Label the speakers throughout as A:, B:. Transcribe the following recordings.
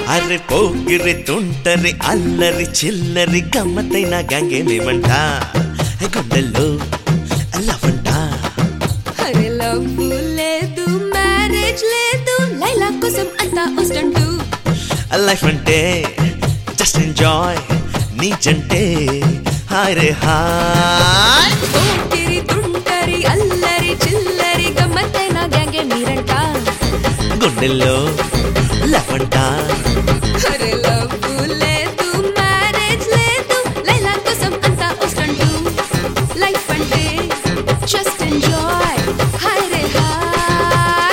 A: అరే పోకిరి తుంటరి అల్లరి చిల్లరి గమ్మత్తైన గంగే మేమంట గుండెల్లో లవంట
B: అరే లవ్ లేదు మ్యారేజ్ లేదు లైలా కోసం అంతా వస్తుంటూ
A: లైఫ్ అంటే జస్ట్ ఎంజాయ్ నీ జంటే హాయ్ రే హాయ్
B: పోకిరి తుంటరి అల్లరి చిల్లరి గమ్మత్తైన గ్యాంగే మీరంట
A: గుండెల్లో లవంట
B: అరే లవ్ లేదు మ్యారేజ్ లేదు లైలా కోసం అంతా వస్తుంటూ లైఫ్ అంటే జస్ట్ ఎంజాయ్ హాయ్ రే హాయ్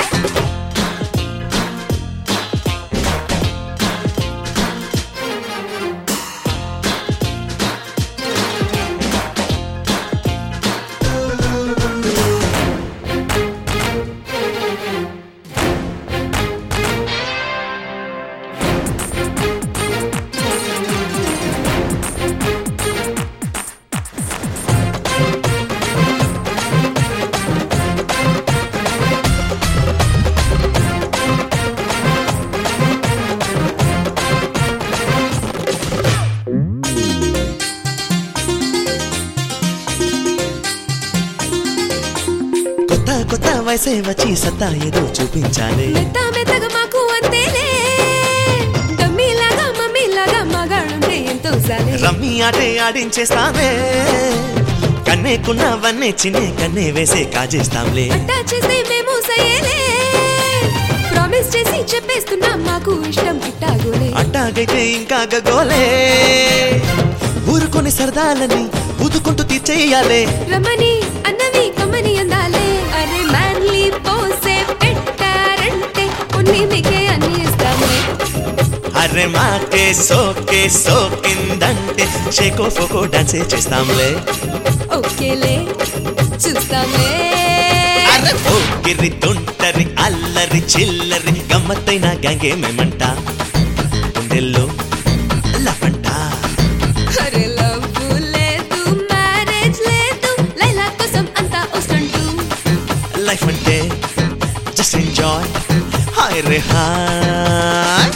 A: కొత్త కొత్త వయసే వచ్చి సత్తా ఏదో చూపించాలి
B: మెత్త మెత్తగా మాకు అంతేలే డమ్మీలాగా మమ్మీలాగా మగాడుంటే ఎంతో సాలే
A: రమ్మి ఆటే ఆడించేస్తామే కన్నేకున్నవన్నీ చిన్నే కన్నే వేసే కాజేస్తాంలే
B: అట్టా చేస్తే మేము సయ్యేలే ప్రామిస్ చేసి చెప్పేస్తున్నా మాకు ఇష్టం ఇట్టాగోలే
A: అట్టాగైతే ఇంకా గగోలే ఊరుకొని సరదాలని ఊదుకుంటూ తీర్చేయాలే
B: రమణి అన్నవి కమ్మని అందాలే అరే మ్యాన్లీ పోసే పెట్టారంటే కొన్ని మీకే అన్ని ఇస్తామే
A: అరే మాకే సోకే సోకిందంటే షేకో ఫోకో డాన్సే చేస్తాంలే
B: ఓకేలే చూస్తామే
A: అరే పోకిరి తుంటరి అల్లరి చిల్లరి గమ్మత్తైన గ్యాంగే మేమంట గుండెల్లో లవంట
B: అరే లవ్ లేదు మ్యారేజ్ లేదు లైలా కోసం అంతా వస్తుంటూ
A: లైఫ్ అంటే జస్ట్ ఎంజాయ్ హాయ్ రే హాయ్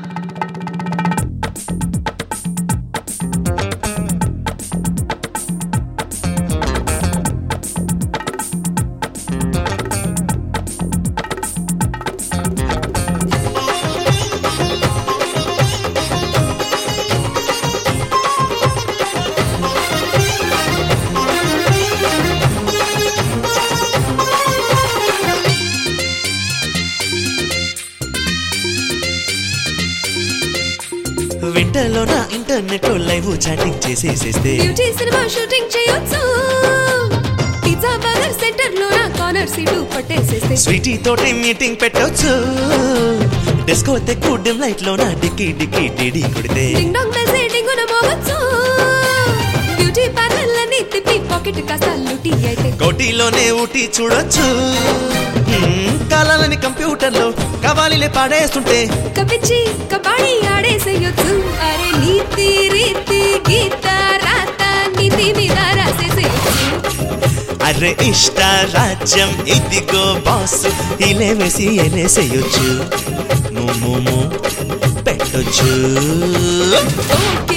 A: వింటర్లో నా ఇంటర్నెట్ లైవ్ చాటింగ్ చేసేసేస్తే
B: బ్యూటీ సినిమా షూటింగ్ చేయొచ్చు పిజ్జా బర్గర్ సెంటర్ లో నా కార్నర్ సీటు పట్టేసేస్తే
A: స్వీటీ తోటి మీటింగ్ పెట్టొచ్చు డిస్కో తెక్కు డిమ్ లైట్ లో నా డిక్కి డిక్కి డిడి కొడితే
B: డింగ్ డాంగ్ మెసే డింగున మోగొచ్చు బ్యూటీ పార్లర్లని తిప్పి పాకెట్ కాస్త లూటీ అయితే
A: కోటిలోనే ఊటి చూడొచ్చు హ్మ్, కాలాలని కంప్యూటర్ లో కవాలిలే పాడేస్తుంటే
B: కపిచి కబాడీ ఆడేసేయొచ్చు అరే నీతి రీతి గీత రాత నీతి మీద రాసేసేయొచ్చు
A: అరే ఇష్ట రాజ్యం ఇదిగో బాస్ ఇలే వేసి ఎలేసేయొచ్చు మూ పెట్టొచ్చు